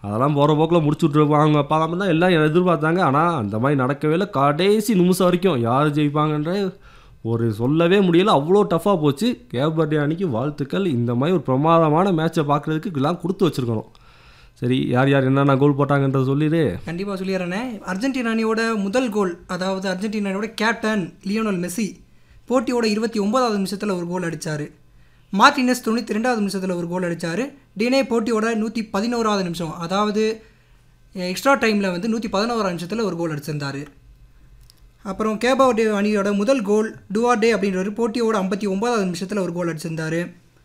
அதெல்லாம் போகிற போக்கில் முடிச்சு விட்ருப்பாங்க பார்க்காம தான் எல்லாம் எதிர்பார்த்தாங்க ஆனால் அந்த மாதிரி நடக்கவே இல்லை கடைசி நிமிஷம் வரைக்கும் யார் ஜெயிப்பாங்கன்ற ஒரு சொல்லவே முடியல அவ்வளோ டஃப்பாக போச்சு கேபர்டே அணிக்கு வாழ்த்துக்கள் இந்த மாதிரி ஒரு பிரமாதமான மேட்சை பார்க்குறதுக்கு எல்லாம் கொடுத்து வச்சுருக்கணும் சரி யார் யார் என்னென்ன கோல் போட்டாங்கன்றத சொல்லிடு கண்டிப்பாக சொல்லிடுறேனே அர்ஜென்டினா அணியோட முதல் கோல் அதாவது அர்ஜென்டினா அணியோட கேப்டன் லியோனல் மெஸ்ஸி போட்டியோட இருபத்தி ஒன்பதாவது நிமிஷத்தில் ஒரு கோல் அடித்தார் மார்டினஸ் தொண்ணூற்றி ரெண்டாவது நிமிஷத்தில் ஒரு கோல் அடித்தார் டினே போட்டியோட நூற்றி பதினோராவது நிமிஷம் அதாவது எக்ஸ்ட்ரா டைமில் வந்து நூற்றி பதினோராவது நிமிஷத்தில் ஒரு கோல் அடிச்சிருந்தார் அப்புறம் கேபாடே அணியோட முதல் கோல் டுவார்டே அப்படின்றவர் போட்டியோட ஐம்பத்தி ஒன்பதாவது நிமிஷத்தில் ஒரு கோல் அடிச்சிருந்தார்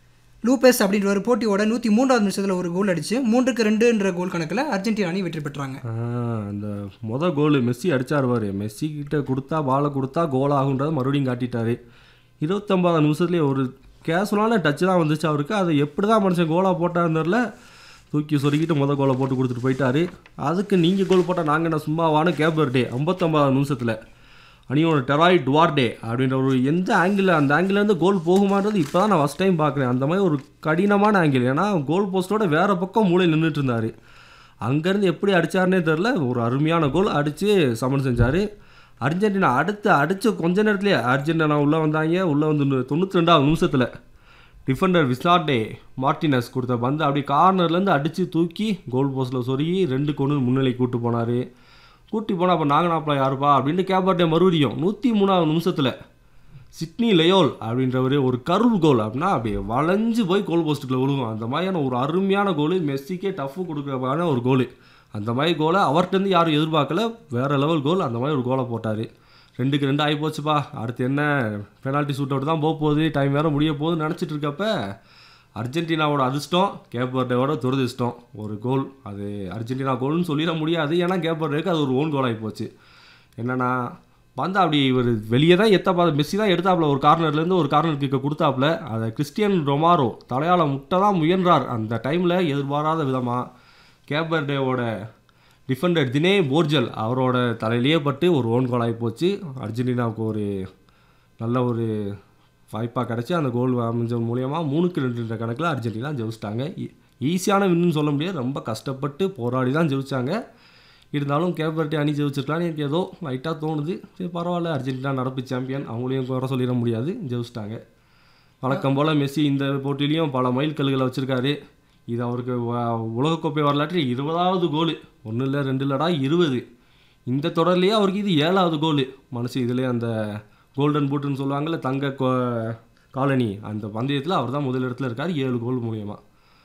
லூபெஸ் அப்படின்றவர் போட்டியோட நூற்றி மூன்றாவது நிமிஷத்தில் ஒரு கோல் அடித்து மூன்றுக்கு ரெண்டுன்ற கோல் கணக்கில் அர்ஜென்டினா அணி வெற்றி பெற்றாங்க ஆ, அந்த மொதல் கோல் மெஸ்ஸி அடிச்சார் பாரு மெஸ்ஸி கிட்ட கொடுத்தா பாலை கொடுத்தா கோல் ஆகுன்றதை மறுபடியும் காட்டிட்டாரு இருபத்தொம்பதாம் நிமிஷத்துலேயே ஒரு கேஷுவலான டச்சு தான் வந்துச்சு அவருக்கு அதை எப்படி தான் மனுஷன் கோலாக போட்டாருந்தரில் தூக்கி சொருக்கிட்டு மொதல் கோலை போட்டு கொடுத்துட்டு போயிட்டாரு அதுக்கு நீங்கள் கோல் போட்டால் நாங்கள் என்ன சும்மாவான கேபர் டே ஐம்பத்தொம்பதாம் நிமிஷத்தில் அணியோட டெராய் டுவார்டே அப்படின்ற ஒரு எந்த ஆங்கிள் அந்த ஆங்கிலேருந்து கோல் போகுமான்றது இப்போ தான் நான் ஃபஸ்ட் டைம் பார்க்குறேன் அந்த மாதிரி ஒரு கடினமான ஆங்கிள் ஏன்னா கோல் போஸ்ட்டோட வேறு பக்கம் மூலையில் நின்றுட்டு இருந்தார் அங்கேருந்து எப்படி அடிச்சாருனே தெரில ஒரு அருமையான கோல் அடித்து சமன் செஞ்சார் அர்ஜென்டினா அடுத்து அடித்த கொஞ்ச நேரத்துலேயே அர்ஜென்டினா உள்ளே வந்தாங்க உள்ளே வந்து தொண்ணூற்றி ரெண்டாவது நிமிஷத்தில் டிஃபெண்டர் விஸ்னாட்டே மார்டினஸ் கொடுத்த பந்து அப்படி கார்னர்லேருந்து அடித்து தூக்கி கோல் போஸ்ட்டில் சொருகி ரெண்டு கொண்டு முன்னிலை கூட்டு போனார் கூட்டி போனால் அப்போ நாங்கனாப்பா யாருப்பா அப்படின்னு கேப்பாட்டே மறுபடியும் நூற்றி மூணாவது நிமிஷத்தில் சிட்னி லயோல் அப்படின்றவர் ஒரு கருள் கோல் அப்படின்னா அப்படியே வளைஞ்சு போய் கோல் போஸ்ட்டுக்குள்ள விழுகும் அந்த மாதிரியான ஒரு அருமையான கோல் மெஸ்ஸிக்கே டஃப்பு கொடுக்குறமான ஒரு கோல் அந்த மாதிரி கோலை அவர்கிட்டருந்து யாரும் எதிர்பார்க்கல வேறு லெவல் கோல் அந்த மாதிரி ஒரு கோலை போட்டார் ரெண்டுக்கு ரெண்டு ஆகி போச்சுப்பா அடுத்து என்ன பெனால்ட்டி ஷூட் அவுட் தான் போக போகுது டைம் வேறு முடிய போகுதுன்னு நினச்சிட்டு இருக்கப்ப அர்ஜென்டினாவோட அதிர்ஷ்டம் கேப்பர்டேவோட துரதிர்ஷ்டம் ஒரு கோல் அது அர்ஜென்டினா கோல்னு சொல்லிட முடியாது ஏன்னா கேப்பர்டேக்கு அது ஒரு ஓன் கோல் ஆகி போச்சு என்னன்னா வந்து அப்படி இவர் வெளியே தான் எத்த பார்த்து மெஸ்ஸி தான் எடுத்தாப்புல ஒரு கார்னர்லேருந்து ஒரு கார்னர் கிக்க கொடுத்தாப்புல அதை கிறிஸ்டியன் ரொமாரோ தலையால முட்டை தான் முயன்றார் அந்த டைமில் எதிர்பாராத விதமாக கேப்பர்டேவோட டிஃபெண்டர் தினே போர்ஜல் அவரோட தலையிலேயே பட்டு ஒரு ஓன் கோல் ஆகி போச்சு அர்ஜென்டினாவுக்கு ஒரு நல்ல ஒரு வாய்ப்பாக கிடச்சி அந்த கோல் அமைஞ்ச மூலியமாக மூணுக்கு ரெண்டுன்ற கணக்கில் அர்ஜென்டினா ஜெயிச்சிட்டாங்க ஈஸியான வின்னு சொல்ல முடியாது ரொம்ப கஷ்டப்பட்டு போராடி தான் ஜெயிச்சாங்க இருந்தாலும் கேப்பர்ட்டி அணி ஜெயிச்சிருக்கலாம்னு எனக்கு ஏதோ லைட்டாக தோணுது சரி பரவாயில்ல அர்ஜென்டினா நடப்பு சாம்பியன் அவங்களையும் குறை சொல்லிட முடியாது ஜெயிச்சிட்டாங்க வழக்கம் போல் மெஸ்ஸி இந்த போட்டியிலையும் பல மைல் கல்லுகளை வச்சுருக்காரு இது அவருக்கு வ- உலகக்கோப்பை வரலாற்றில் இருபதாவது கோல் ஒன்றும் இல்லை ரெண்டு இல்லடா இருபது இந்த தொடர்லேயே அவருக்கு இது ஏழாவது கோல் மனசு இதுலேயே அந்த கோல்டன் பூட்டுன்னு சொல்லுவாங்கல்ல தங்க கோ காலனி அந்த பந்தயத்தில் அவர் தான் முதல் இடத்துல இருக்கார் ஏழு கோல் மூலியமாக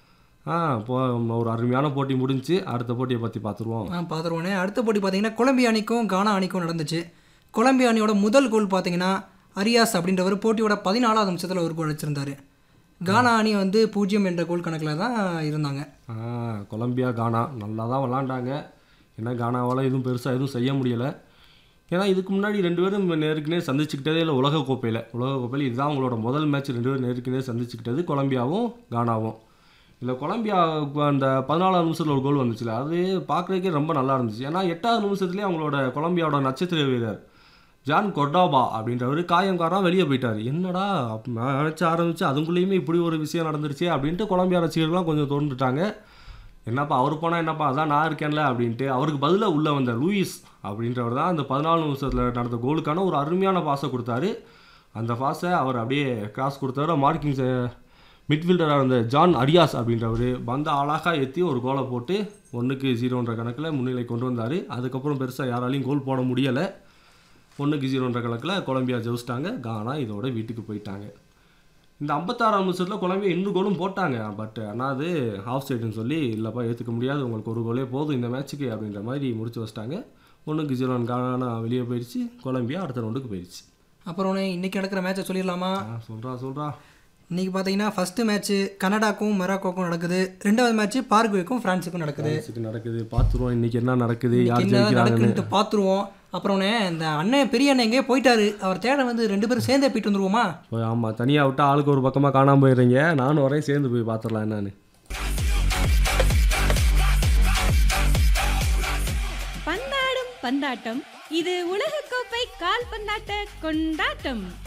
ஆ இப்போ ஒரு அருமையான போட்டி முடிஞ்சுச்சு அடுத்த போட்டியை பற்றி பார்த்துருவோம் ஆ பார்த்துருவோனே அடுத்த போட்டி பார்த்தீங்கன்னா கொலம்பியா அணிக்கும் கானா அணிக்கும் நடந்துச்சு கொலம்பியா அணியோட முதல் கோல் பார்த்தீங்கன்னா அரியாஸ் அப்படின்றவர் போட்டியோட பதினாலாவது நிமிஷத்தில் ஒரு கோல் அடிச்சிருந்தாரு கானா அணி வந்து பூஜ்ஜியம் என்ற கோல் கணக்கில் தான் இருந்தாங்க ஆ கொலம்பியா கானா நல்லா தான் விளாண்டாங்க ஏன்னா கானாவால் எதுவும் பெருசாக எதுவும் செய்ய முடியலை ஏன்னா இதுக்கு முன்னாடி ரெண்டு பேரும் நேருக்கு நேர் சந்திச்சுக்கிட்டதே இல்லை உலகக்கோப்பையில் உலகக்கோப்பையில் இதுதான் அவங்களோட முதல் மேட்ச் ரெண்டு பேரும் நேருக்கு நேர் சந்திச்சுக்கிட்டது கொலம்பியாவும் கானாவும் இல்லை கொலம்பியா அந்த பதினாலாவது நிமிஷத்தில் ஒரு கோல் வந்துச்சுல அது பார்க்குறதுக்கே ரொம்ப நல்லா இருந்துச்சு ஏன்னா எட்டாவது நிமிஷத்துலேயே அவங்களோட கொலம்பியாவோட நட்சத்திர வீரர் ஜான் கொர்டாபா அப்படின்றவர் காயங்காரன் வெளியே போயிட்டார் என்னடா மேட்ச் ஆரம்பிச்சு அதுக்குள்ளேயுமே இப்படி ஒரு விஷயம் நடந்துருச்சு அப்படின்ட்டு கொலம்பியா ரசிகர்கள்லாம் கொஞ்சம் தோன்றுட்டாங்க என்னப்பா அவர் போனால் என்னப்பா அதான் நான் இருக்கேன்ல அப்படின்ட்டு அவருக்கு பதிலாக உள்ளே வந்த லூயிஸ் அப்படின்றவர் தான் அந்த பதினாலு நிமிஷத்தில் நடந்த கோலுக்கான ஒரு அருமையான பாஸை கொடுத்தாரு அந்த பாஸை அவர் அப்படியே கிராஸ் கொடுத்தாரு மார்க்கிங் மிட்ஃபீல்டராக இருந்த ஜான் அரியாஸ் அப்படின்றவர் பந்த அழகாக ஏற்றி ஒரு கோலை போட்டு ஒன்றுக்கு ஜீரோன்ற கணக்கில் முன்னிலை கொண்டு வந்தார் அதுக்கப்புறம் பெருசாக யாராலையும் கோல் போட முடியலை ஒன்றுக்கு ஜீரோன்ற கணக்கில் கொலம்பியா ஜெயிச்சிட்டாங்க கானா இதோட வீட்டுக்கு போயிட்டாங்க இந்த ஐம்பத்தாறாம் நிமிஷத்தில் கொலம்பியா இன்னும் கோலும் போட்டாங்க பட் ஆனால் அது ஆஃப் சைடுன்னு சொல்லி இல்லைப்பா ஏற்றுக்க முடியாது உங்களுக்கு ஒரு கோலே போதும் இந்த மேட்ச்சுக்கு அப்படின்ற மாதிரி முடிச்சு வச்சிட்டாங்க ஒன்றுக்கு ஜீரோன் கானா வெளியே போயிடுச்சு கொலம்பியா அடுத்த ரவுண்டுக்கு போயிடுச்சு அப்புறம் இன்னைக்கு நடக்கிற மேட்சை சொல்லிடலாமா ஆ சொல்கிறா சொல்கிறா இன்னைக்கு பார்த்தீங்கன்னா ஃபஸ்ட்டு மேட்ச்சு கனடாக்கும் மெராக்கோக்கும் நடக்குது ரெண்டாவது மேட்ச்சு பார்குவேக்கும் ஃப்ரான்ஸுக்கும் நடக்குது மேட்ச்சுக்கு நடக்குது பார்த்துருவோம் இன்னைக்கு என்ன நடக்குது யார் என்ன ஜெயிக்கிறாங்கன்னு நடக்குன்ட்டு பார்த்துருவோம் அப்புறம்னே இந்த அண்ணன் பெரிய அண்ணன் எங்கேயோ போயிட்டாரு அவர் தேட வந்து ரெண்டு பேரும் சேர்ந்தே போயிட்டு வந்துருவோமா ஆமாம் தனியாக விட்டு ஆளுக்கு ஒரு பக்கமாக காணாமல் போயிடுறீங்க நானும் வரேன் சேர்ந்து போய் பார்த்துடலாம் என்னன்னு பந்தாடும் பந்தாட்டம் இது உலகக்கோப்பை கால்பந்தாட்ட கொண்டாட்டம்